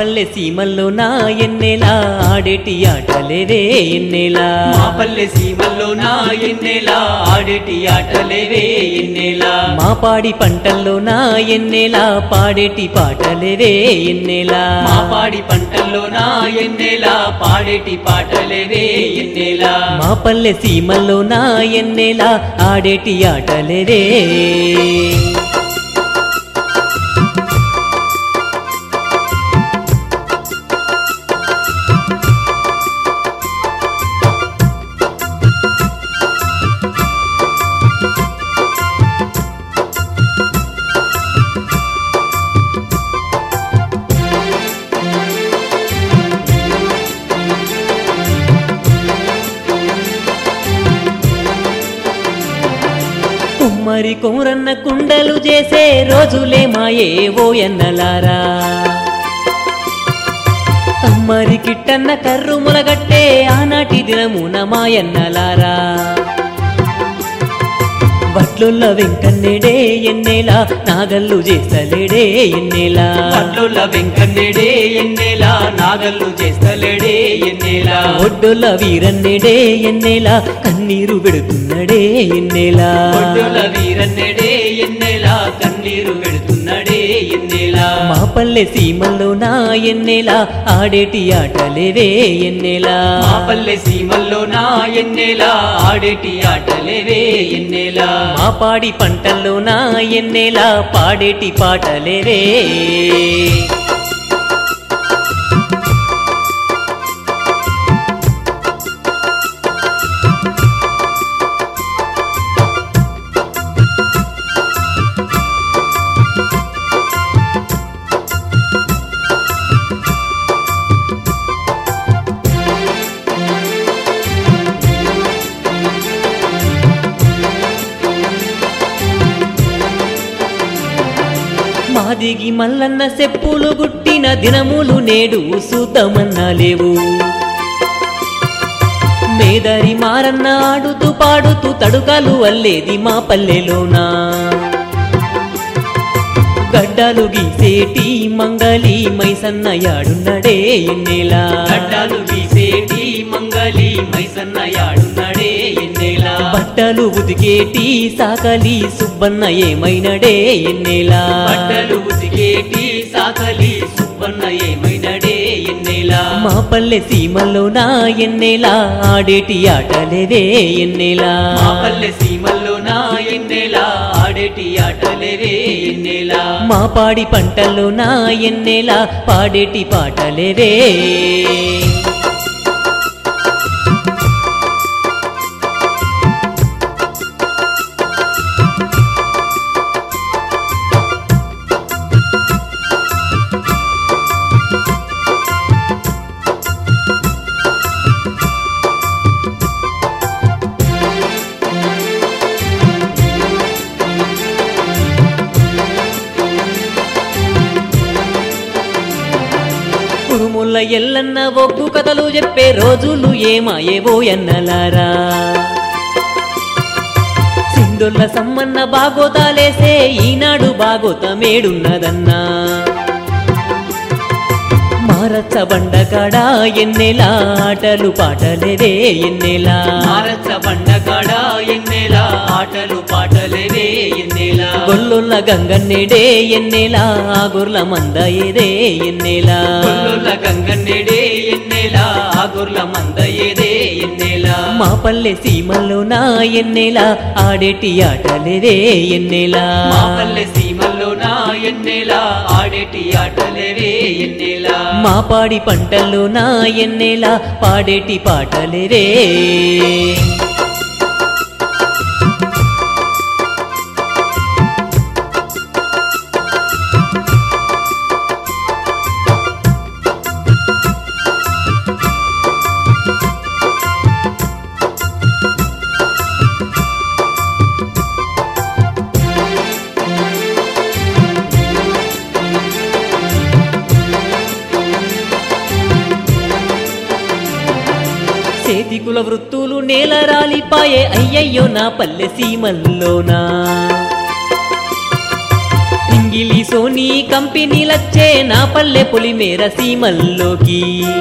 పల్లె సీమల్లో నా ఎన్నెలా ఆడేటి ఆటలేవే ఎన్నెలా మా పల్లె సీమల్లో నా ఎన్నెలా ఆడేటి ఆటలేవే ఎన్నెలా మా పాడి పంటల్లో నా ఎన్నెలా పాడేటి పాటలేవే ఎన్నెలా మా పాడి పంటల్లో నా ఎన్నెలా పాడేటి పాటలేవే ఎన్నెలా మా పల్లె సీమల్లో నా ఎన్నెలా ఆడేటి ఆటలేవే కుమ్మరి కుమరన్న కుండలు చేసే రోజులే మాయే ఓ ఎన్నలారా కమ్మరి కిట్టన్న కర్రు ములగట్టే ఆనాటి దినమున మాయన్నలారా వట్లుల్ల వెంకన్నెడే ఎన్నెలా నాగల్లు చేస్తలేడే ఎన్నెలా పట్లుల వెంకన్నెడే ఎన్నెలా నాగల్లు చేస్తలేడే ఎన్నెలా ఒడ్డుల వీరన్నెడే ఎన్నెలా కన్నీరు పెడుతున్నడే ఎన్నెలా ఒడ్డుల వీరన్నెడే ఎన్నెలా కన్నీరు పెడుతున్నడే ఎన్నెలా మా పల్లె సీమల్లో నా ఎన్నెలా ఆడేటి ఆటలేవే ఎన్నెలా మా పల్లె సీమల్లో నా ఎన్నెలా ఆడేటి ఆటలేవే ఎన్నెలా మా పాడి పంటల్లో నా ఎన్నెలా పాడేటి పాటలేవే మాదిగి మల్లన్న సెప్పులు గుట్టిన దినములు నేడు సూతమన్నా లేవు మేదరి మారన్న ఆడుతూ పాడుతూ తడుకలు అల్లేది మా పల్లెలోనా గడ్డలు గీసేటి మంగళి మైసన్న యాడున్నడే ఎన్నెలా గడ్డాలు వీసేటి మంగళి మైసన్న యాడున్నడే ఎన్నెలా బట్టలు ఉతికేటి సాకలి సుబ్బన్న ఏమైనడే ఎన్నెలా బట్టలు ఉతికేటి సాకలి సుబ్బన్న ఏమైనడే ఎన్నెలా మా పల్లె సీమల్లో నా ఎన్నెలా ఆడేటి ఆటలేవే ఎన్నెలా మా పల్లె సీమల్లో నా ఎన్నెలా ఆడేటి ఆటలేవే ఎన్నెలా మా పాడి పంటల్లో నా ఎన్నెలా పాడేటి పాటలేవే కుడుముల్ల ఎల్లన్న ఒగ్గు కథలు చెప్పే రోజులు ఏమాయేవో ఎన్నలారా సింధుల్ల సమ్మన్న బాగోతాలేసే ఈనాడు బాగోతమేడున్నదన్నా మారచ్చ బండకాడా ఎన్నెలా ఆటలు పాటలేవే ఎన్నెలా మారచ్చ బండకాడ ఎన్నెలా ఆటలు పాటలేవే ఎన్నెలా గొల్లుల్ల గంగన్నెడే ఎన్నెలా ఆగుర్ల మంద ఏదే ఎన్నెలా కొల్లుల గంగన్నెడే ఎన్నెలా ఆగుర్ల మంద ఏదే ఎన్నెలా మా పల్లె సీమల్లో నా ఎన్నెలా ఆడేటి ఆటలేదే ఎన్నెలా మా పల్లె సీమల్లో నా ఎన్నెలా ఆడేటి ఆటలేవే ఎన్నెలా మా పాడి పంటల్లో నా ఎన్నెలా పాడేటి పాటలేరే చేతికుల వృత్తులు నేల రాలిపాయే అయ్యయ్యో నా పల్లె సీమల్లోనా ఇంగిలి సోని కంప తప్పి నీలచ్చే నా పల్లె పొలిమేర సీమల్లోకి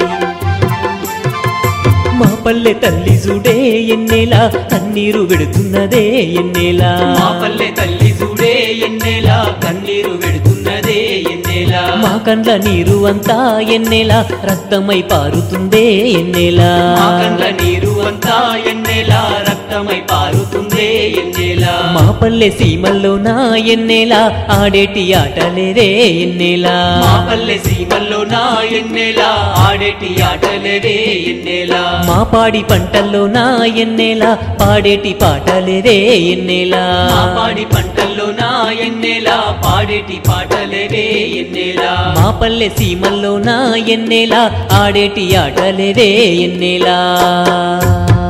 మా పల్లె తల్లి చూడే ఎన్నేలా కన్నీరు వెడుతున్నదే ఎన్నేలా మా పల్లె తల్లి చూడే ఎన్నేలా కన్నీరు వెడుతున్నదే ఎన్నేలా మా కండ్ల నీరు అంతా ఎన్నేలా రక్తమై పారుతుందే ఎన్నేలా మా కండ్ల నీరు అంతా ఎన్నేలా రక్తమై పారుతుందే ఎన్నేలా మా పల్లె సీమల్లో నా ఎన్నేలా ఆడేటి ఆటలేదే ఎన్నేలా మా పల్లె సీమల్లో నా ఎన్నేలా ఆడేటి ఆటలేదే ఎన్నేలా మా పాడి పంటల్లో నా ఎన్నేలా పాడేటి పాటలేదే ఎన్నేలా మా పాడి పంటల్లో నా ఎన్నేలా పాడేటి పాటలేదే ఎన్నేలా మా పల్లె సీమల్లో నా ఎన్నేలా ఆడేటి ఆటలేదే ఎన్నేలా